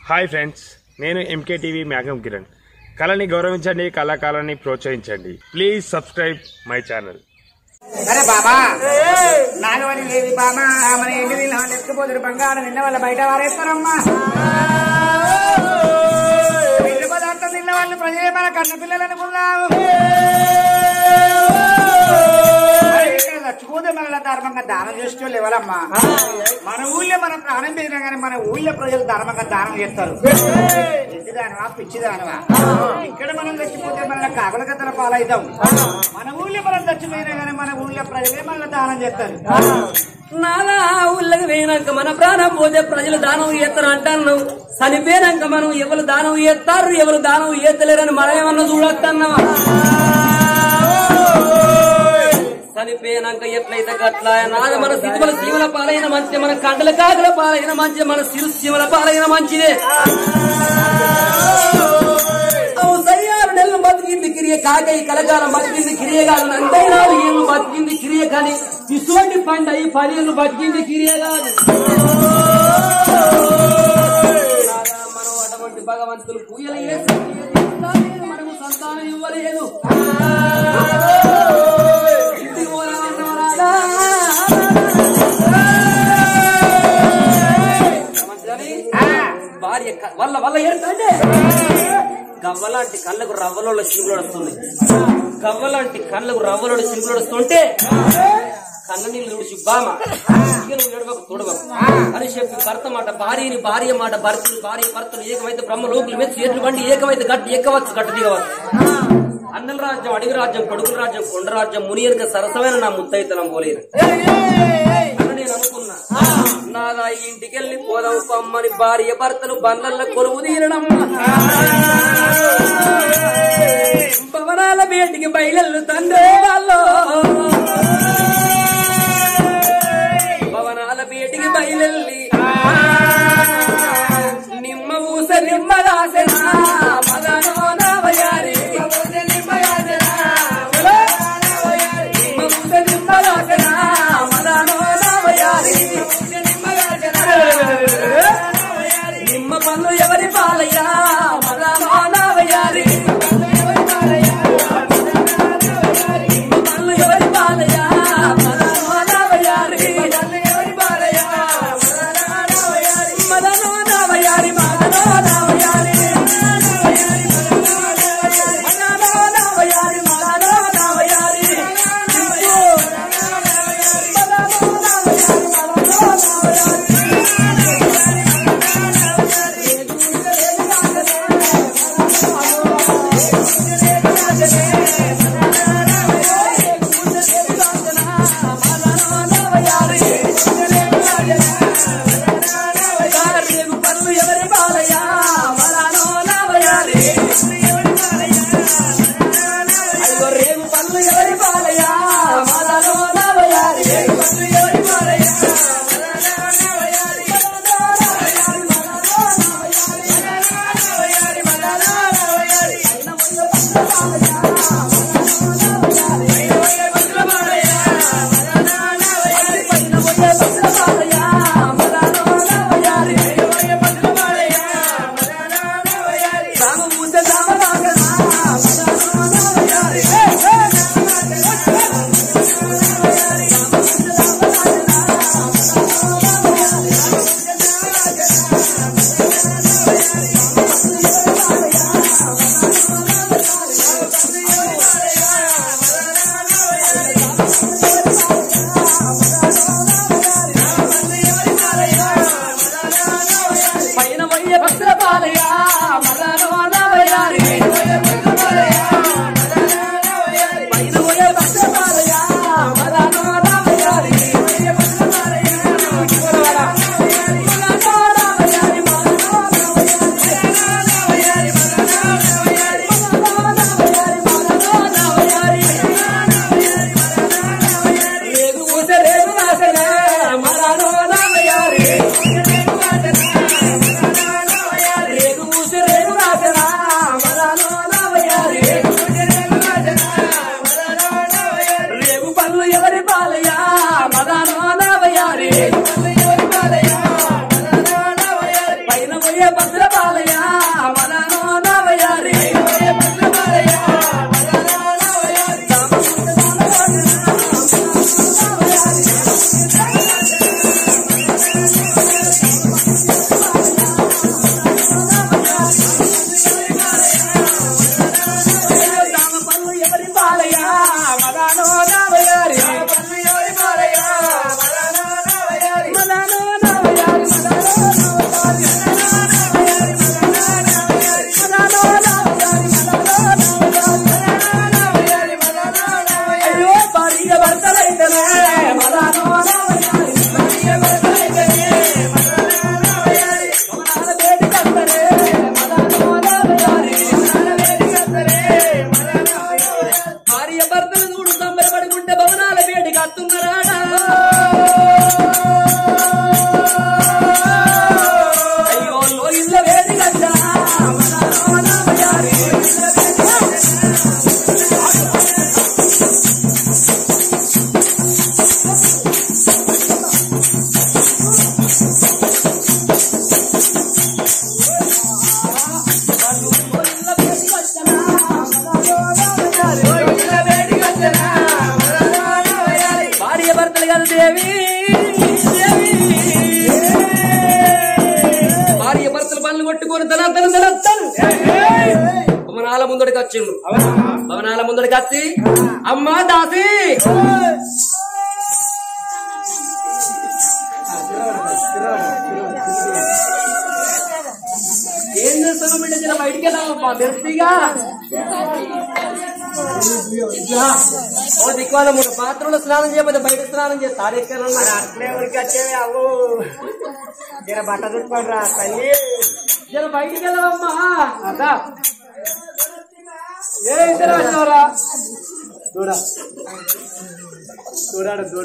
Hi friends నేను MK TV మ్యాగం కిరణ్ కళని గౌరవించండి కళాకారాన్ని ప్రోత్సహించండి ప్లీజ్ సబ్స్క్రైబ్ మై ఛానల్ అరే బాబా నాగవని లేవి బామా మన ఇంటి వీళ్ళు ఎత్తుకుపోతురు బంగారం నిన్న వాళ్ళ బయట వారేస్తారమ్మా ఇంటి పదార్థం తిన్న వాళ్ళు ప్రజలే మన కన్న పిల్లలు అనుకున్నాము మరి ఇక్కడ చచ్చిపోతే మన ధర్మంగా దానం చేసేవాళ్ళు ఎవరమ్మా మన ఊళ్ళో మనం ప్రాణం పెట్టినా కానీ మన ఊళ్ళో ప్రజలు ధర్మంగా దానం చేస్తారు ఎద్దుదానవా పిచ్చిదానవా ఇక్కడ మనం చచ్చిపోతే మన కాకుల కథల పాలవుతాం మన ఊళ్ళో మనం చచ్చిపోయినా కానీ మన ఊళ్ళో ప్రజలే మన దానం చేస్తారు నానా ఊళ్ళకి పోయినాక మన ప్రాణం పోతే ప్రజలు దానం చేస్తారు అంటాను చనిపోయినాక మనం ఎవరు దానం చేస్తారు ఎవరు దానం చేస్తలేరని మనం ఏమన్నా చూడొస్తున్నావా చనిపోయినాక ఎట్లయితే గట్ల నాది మన స్థితిమల సీమల పాలైన మంచి మన కండల కాకుల పాలైన మంచి మన సిరు సీమల పాలైన మంచిదే అవు సయ్యారు నెలలు బతికింది కిరియ కాకై కలకాలం బతికింది కిరియ కాదు నందై నాలుగు ఏళ్ళు బతికింది కిరియ కానీ ఇటువంటి పంట ఈ పది ఏళ్ళు బతికింది కిరియ కాదు నాగా మనం అటువంటి భగవంతులు పూయలు వేసి మనకు సంతానం ఇవ్వలేదు ఇంటికి పోరాడరా. మంచిదని భార్య క- వల్ల వల్ల ఏంటంటే గవ్వలాంటి కళ్ళకు రవ్వలోళ్ళ చిలుగులు వస్తుంది గవ్వలాంటి కళ్ళకు రవ్వలోళ్ళ చిలుగులు వస్తుంటే కన్న నీళ్ళు తుడిచి బామ ఇక నువ్వు ఎడవకు తొడవకు అని చెప్పి భర్త మాట భార్యని భార్య మాట భర్తలు భార్య భర్తలు ఏకమైతే బ్రహ్మ లోకుల మీద చేతులు బండి ఏకమైతే గట్టి ఎక్కవచ్చు గట్టు దిగవచ్చు అన్నల రాజ్యం అడవి రాజ్యం కొడుకుల రాజ్యం కొండ రాజ్యం మునియనక సరసమైన నా ముత్తైతనం పోలేదు అని నేను అనుకున్నా నాదా ఈ ఇంటికెళ్ళి పోదాం పమ్మని భార్య భర్తలు బండల్ల కొలువు తీరడం భవనాల బయటికి బయలు తండ్రి వాళ్ళు భవనాల బయటికి బయలెళ్ళి నిమ్మ ఊస నిమ్మ రాసెనా మదనో నవయారి నిమ్మ ఊస నిమ్మ రాసెనా మదనో నవయారి నిమ్మ పన్ను ఎవరి పాలయ్యా మదనో నవయారి నిమ్మ పన్ను ఎవరి పాలయ్యా మదనో నవయారి మదనో నవయారి మదనో నవయారి మదనో నవయారి మదనో నవయారి రేగు పన్ను ఎవరి బాలయ్యా మదనో నవయారి అయ్యో రేగు పన్ను ఎవరి బాలయ్యా మదనో నవయారి రేగు పన్ను ఎవరి బాలయ్యా పైన పోయే భద్ర బాలయ్య మదనో నవయారి పైన పోయే భద్ర బాలయ్య మదనో నవయారి రేగు ఊస రేగు వాసన మదనో నవయారి రేగు ఊస రేగు వాసన మదనో పోయే భద్ర బాలయ్య మదనో నవయారి పోయే భద్ర బాలయ్య మదనో నవయారి రామ పన్ను ఎవరి బాలయ్య మదనో నవయారి పన్ను ఎవరి బాలయ్య మదనో నవయారి మదనో నవయారి మదనో అయ్యో భార్య భర్తలైతేనే మదనో నవయారి భార్య భర్తలైతేనే మదనో నవయారి మదన బేటి కత్తరే మదనో నవయారి మదన బేటి కత్తరే మదనో నవయారి భార్య భర్తలు చూడు సంబరపడుకుంటే భవనాల వేడి కత్తున్నారాడా అయ్యో లోయిల్ల వేడి కట్టా మదనో నవయారి భార్య భర్తలు కదా దేవి దేవి. భార్య భర్తలు పనులు కొట్టుకొని తన తన తన తను భవనాల ముందడికి వచ్చిండు భవనాల ముందడికి వచ్చి అమ్మా దాసి ఏం చేస్తాను బిడ్డ జర బయటికి వెళ్ళామమ్మా తెలుసుగా ఓ దిక్వాల మూడు పాత్రలో స్నానం చేయకపోతే బయట స్నానం చేస్తా ఆడెక్కనన్నా అట్లే ఊరికి వచ్చేవి అవ్వు జర బట్ట దుట్టుకోండి రా తల్లి జర బయటికి వెళ్ళవమ్మా అదా ఏ ఇద్దరు వచ్చినవరా దూడ దూడాడు దూడ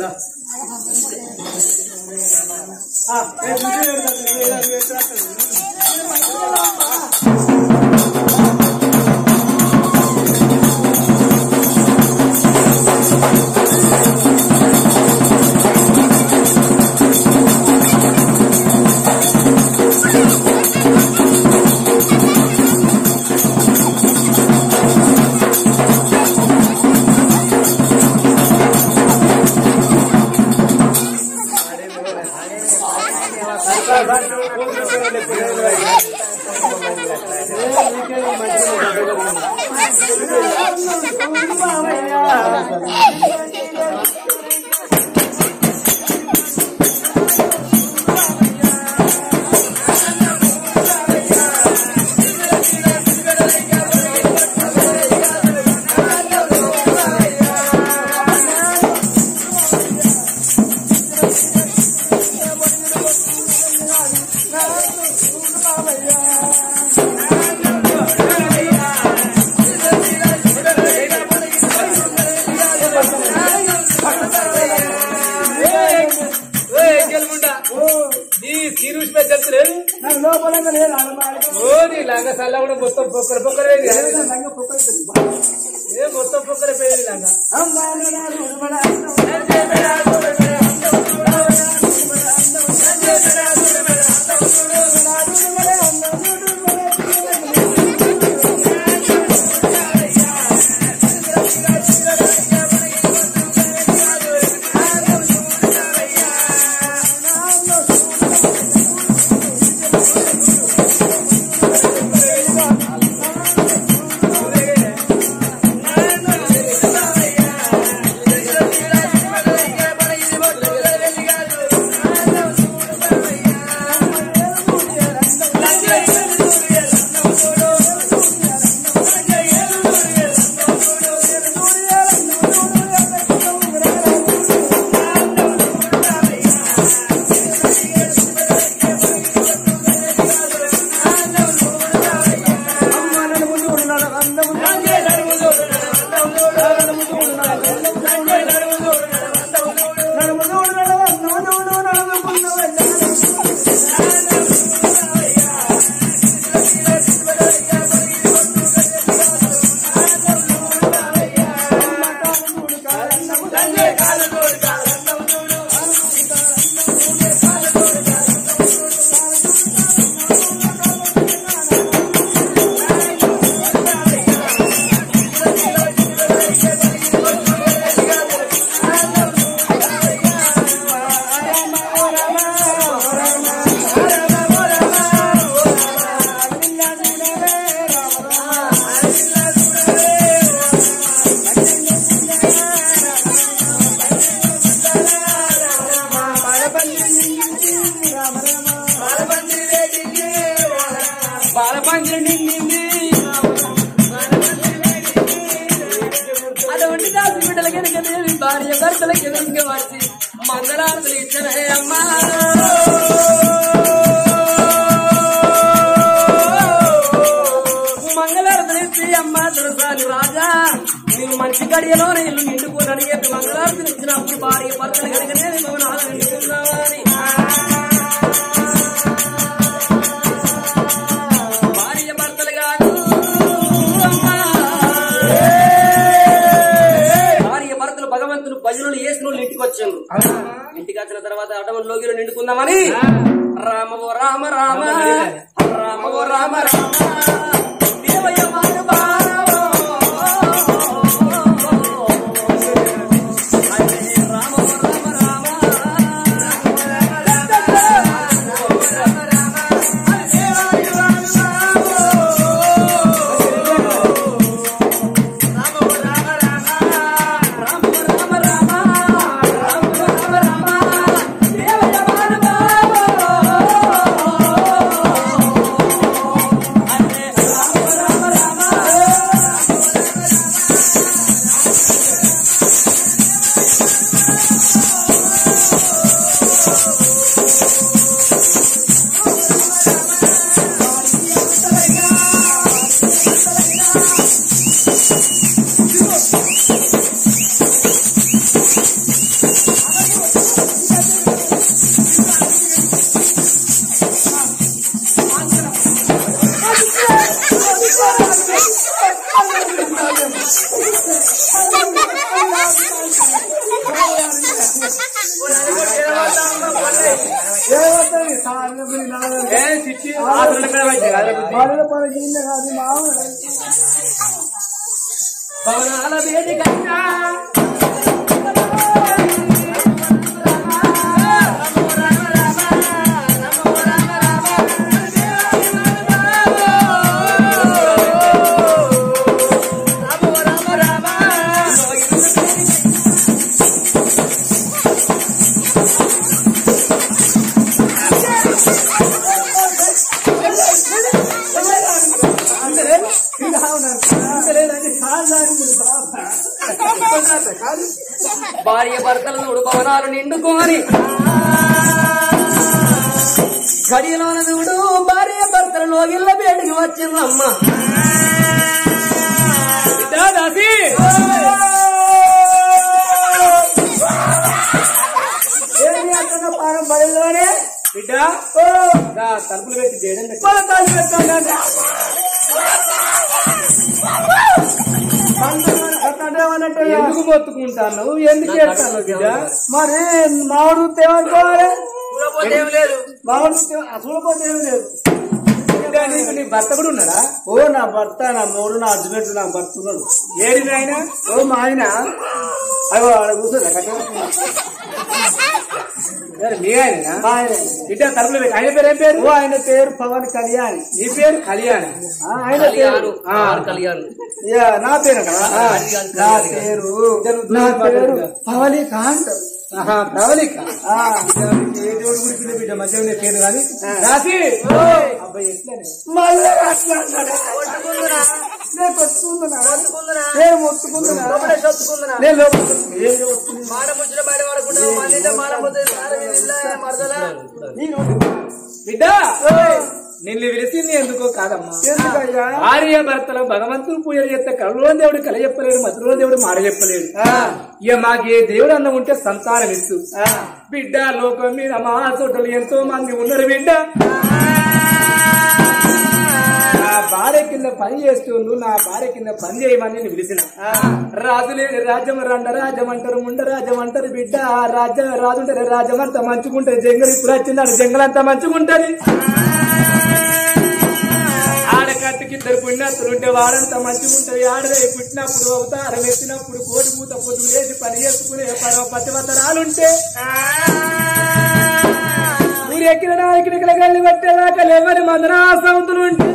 ఓ నీ లంగ సల్ల కూడా మొత్తం పొక్కర పొక్కర ఏ మొత్తం పొక్కర పోయేది లంగ ఆ మంగిలి నిండింది అటువంటి దాసి బిడ్డల కనుక దేవి భార్య భర్తలకి ఎదురుగా వచ్చి మంగళారతులు ఇచ్చనే అమ్మా మంగళారతులు ఇచ్చి అమ్మ దొరసాని రాజా నేను మంచి గడియలోనే ఇల్లు నిండుకోనని చెప్పి మంగళారతులు ఇచ్చినప్పుడు భార్య భర్తలు కనుకనే భవనాలు నిండుకున్నావని భార్య భర్తలు కాదు అమ్మా. భార్య భర్తలు భగవంతుడు భజనలు వేసిన వాళ్ళు ఇంటికి వచ్చాను ఇంటికి వచ్చిన తర్వాత అడవుల లోగిలో నిండుకుందామని రామవో రామ రామ రామవో రామ రామ దేవయ్య మానవావో. అరే రామవో రామ రామ. భవనాల వేదిక భార్య భర్తలు చూడు భవనాలు నిండుకొని గడియలోన చూడు భార్య భర్తలు లోగిళ్ళ బయటికి వచ్చిందమ్మ బిడ్డ తలుపులు పెట్టి చేయడం తలుపులు పెట్టండి ఎందుకు మొత్తుకుంటాను ఎందుకు చేస్తాను బిడ్డ మరి మామిడి తేవనుకోవాలి మామిడి చూడపోతే ఏం లేదు బిడ్డ, నీకు నీ భర్త కూడా ఉన్నాడా ఓ నా భర్త నా మూడు నా హస్బెండ్ నా భర్త ఉన్నాడు ఏడి ఆయన ఓ మా ఆయన అయ్యో ఆడ కూర్చోలే మీ ఆయన మా ఆయన బిడ్డ తరపులు పెట్టి ఆయన పేరు ఏం పేరు ఓ ఆయన పేరు పవన్ కళ్యాణ్ నీ పేరు కళ్యాణ్ ఆ, ఆయన పేరు ఆ, కళ్యాణ్ యా, నా పేరు కదా నా పేరు నా పేరు పవలికాంత్ ప్రవళిక ఏ దేవుడు గుడిపిండే బిడ్డ మధ్య ఉండే పేరు కానీ రాసి అబ్బాయి ఎట్లనే మళ్ళీ అట్లా అన్నాడు. నేను కొట్టుకుంటున్నా నేను మొత్తుకుంటున్నా నేను లోపల ఏం వస్తుంది బిడ్డ నిన్ను పిలిచింది ఎందుకో కాదమ్మా భార్య భర్తలు భగవంతుడు పూజలు చేస్తే కళ్ళలో దేవుడు కల చెప్పలేడు మధులో దేవుడు మాట చెప్పలేడు ఇక మాకు ఏ దేవుడు అన్న ఉంటే సంతానం ఇచ్చు బిడ్డ లోకం మీద మా చోటలు ఎంతో మంది ఉన్నారు బిడ్డ నా భార్య కింద పని చేస్తుండు నా భార్య కింద పని చేయమని నేను పిలిచిన రాజులే రాజ్యం రండ రాజ్యం అంటారు ముండ రాజ్యం అంటారు బిడ్డ ఆ రాజ్యం రాజు ఉంటారు రాజ్యం అంతా మంచుకుంటారు జంగల్ ఇప్పుడు వచ్చిందని జంగల్ అంతా మంచుకుంటది ఆడకట్టుకి ఇద్దరు పుణ్యాత్తులు ఉంటే వాడంతా మంచిగుంటది ఆడదే పుట్టినప్పుడు అవతారం ఎత్తినప్పుడు కోటి మూత పొద్దు లేచి పని చేసుకునే పరవ పతివతరాలుంటే ఊరు ఎక్కిన నాయకుడికి గల్లి పట్టేదాకా లేవని మందరాసవుతుంటే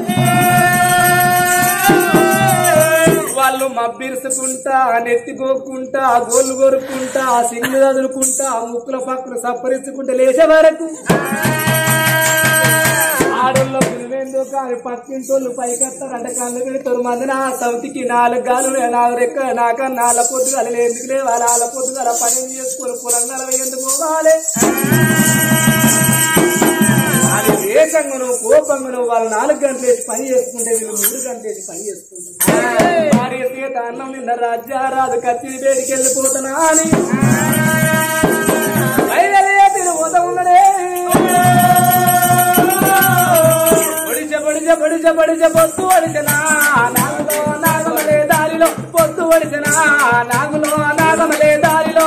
వాళ్ళు మబ్బిరుసుకుంటా నెత్తిపోకుంటా గోళ్ళు కొరుక్కుంటా సింగు చదువుకుంటా ముక్కుల పక్కలు సప్పరించుకుంటా లేచే వరకు ఆడోళ్ళు పిలువేందు కానీ పక్కింటోళ్ళు పైకెత్తారంట కళ్ళు పెడతారు మంది నా సౌతికి నాలుగు గాలు నాలుగు రెక్క నాక నాల పొద్దుగాలు ఎందుకు లేవాలి వాళ్ళ పొద్దుగాల పని చేసుకుని పొలం నలభై ఎందుకు పోవాలి అది వేసంగును కోపంగును వాళ్ళు నాలుగు గంటలేసి పని చేసుకుంటే వీళ్ళు మూడు గంటలేసి పని చేసుకుంటారు భార్య సీత అన్నం నిన్న రాజ్యారాజు కత్తి వేడికి వెళ్ళిపోతున్నా అని బయలుదేరే తిరుగుత ఉన్నడే బడిజ బడిజ బడిజ బడిజ పొత్తు వడిచనా నాగులో నాగమలే దారిలో పొత్తు వడిచనా నాగులో నాగమలే దారిలో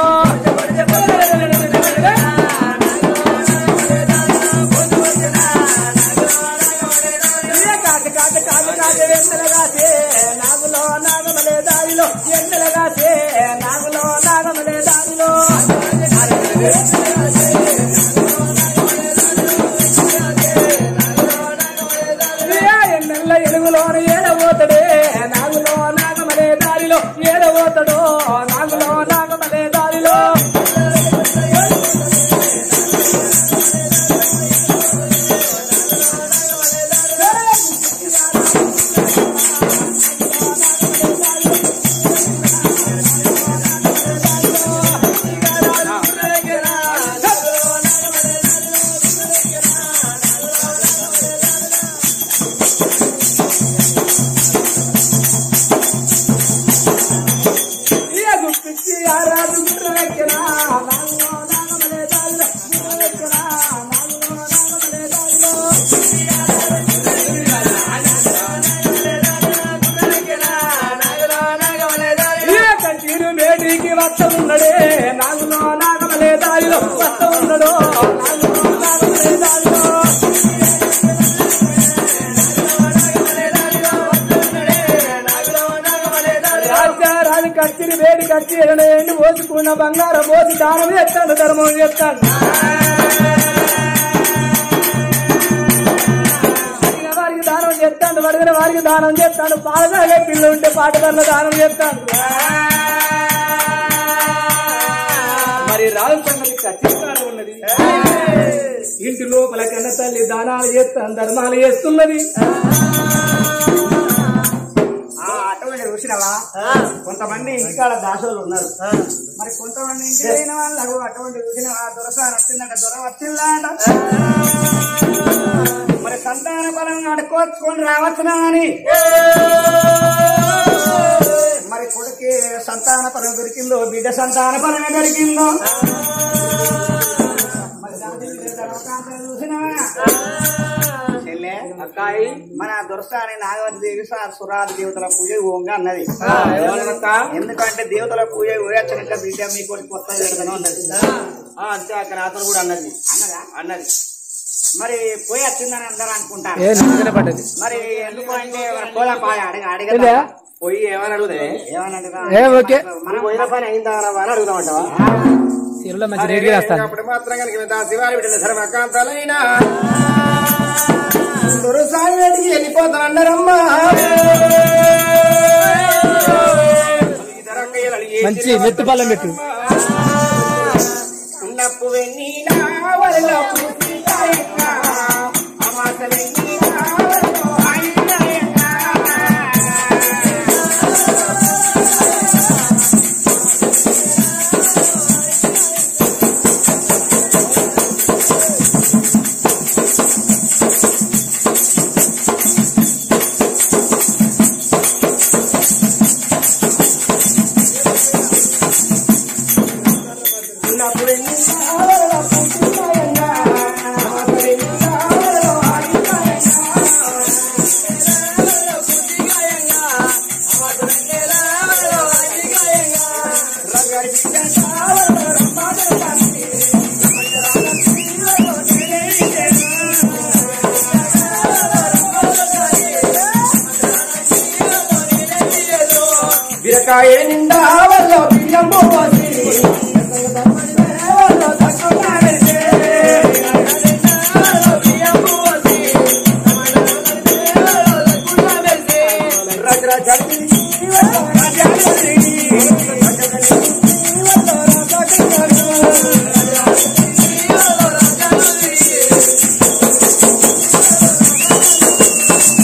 కాక కాక కాక కాక ఎండలగాసే నాగులో నాగమలే దారిలో ఎండలగాసే నాగులో నాగమలే దారిలో ఎన్నెల్ల ఎలుగులోన ఏడబోతడే నాగులో నాగమలే దారిలో ఏడబోతడో నాగులో నాగమలే దారిలో ఇయ గుప్పించి ఆ రాజు గుర్రమెక్కినా నాగులో నాగమలే దారిలో గుర్రమెక్కినా నాగులో నాగమలే దారిలో ఇయ కంటిని వేడికి వస్త ఉన్నడే నాగులో నాగమలే దారిలో వస్త ఉన్నడో నాగులో నాగమలే దారిలో రాజా రాజు కచ్చిని వేడి కచ్చి ఎండి పోసుకున్న బంగారం పోసి దానం చేస్తాడు ధర్మం చేస్తాడు అడిగిన వారికి దానం చేస్తాడు వడిగిన వారికి దానం చేస్తాడు పాడదాగే పిల్లలు ఉంటే పాటదారుల దానం చేస్తాడు మరి రాజు సంగతి ఖచ్చితంగా ఉన్నది ఇంటి లోపల కన్న తల్లి దానాలు చేస్తాను ధర్మాలు చేస్తున్నది ఆ అటువంటి చూసినవా కొంతమంది ఇంటికాడ దాసోళ్ళు ఉన్నారు మరి కొంతమంది ఇంటి అయిన వాళ్ళకు అటువంటి చూసినవా దొరసారి వచ్చిందంట దొర వచ్చిందంట మరి సంతాన బలం అడుకోచుకొని రావచ్చునా అని మరి కొడుకి సంతాన ఫలం దొరికిందో బిడ్డ సంతాన ఫలమే దొరికిందో మరి దాని ధర్మకాంతం చూసినవా చెల్లె అక్కాయి మన దొరసాని నాగవతి దేవి సురాది దేవతల పూజ ఓంగా అన్నది ఎవరక్క ఎందుకంటే దేవతల పూజ పోయొచ్చినాక బిడ్డ మీ కొడుకు కొత్త పెడతాను అన్నది ఆ, అంతే అక్కడ అతను కూడా అన్నది అన్నదా అన్నది మరి పోయి వచ్చిందని అందరూ అనుకుంటారు ఏ నిజంగానే పడ్డది మరి ఎందుకు అంటే పోదా పాయ అడగ ఇదే? అడగ పోయి ఏమని అడుగుదే ఏమన్నట్టుగా ఏ ఓకే మనం పోయిన పని అయిందా అని అడుగుదామంటావా చీరలో మంచి రేట్లు వేస్తాను అప్పుడు మాత్రం కనుక శివారి బిడ్డల ధర్మకాంతాలైనా దొరసాని వేడికి వెళ్ళిపోతానన్నారమ్మా మంచి నెత్తి పళ్ళం పెట్టు ఉన్నప్పు వెన్నీనా వరలప్పు సీతాయక్క అమాస వెన్నీనా వరలో ఆయుధాయక్క ఉన్నప్పు వెన్నీనా వరలప్పు సీతాయక్క అమాస వెన్నీనా వరలో బిరకాయ నిండా వల్ల బియ్యం పోసి రాజా ఆ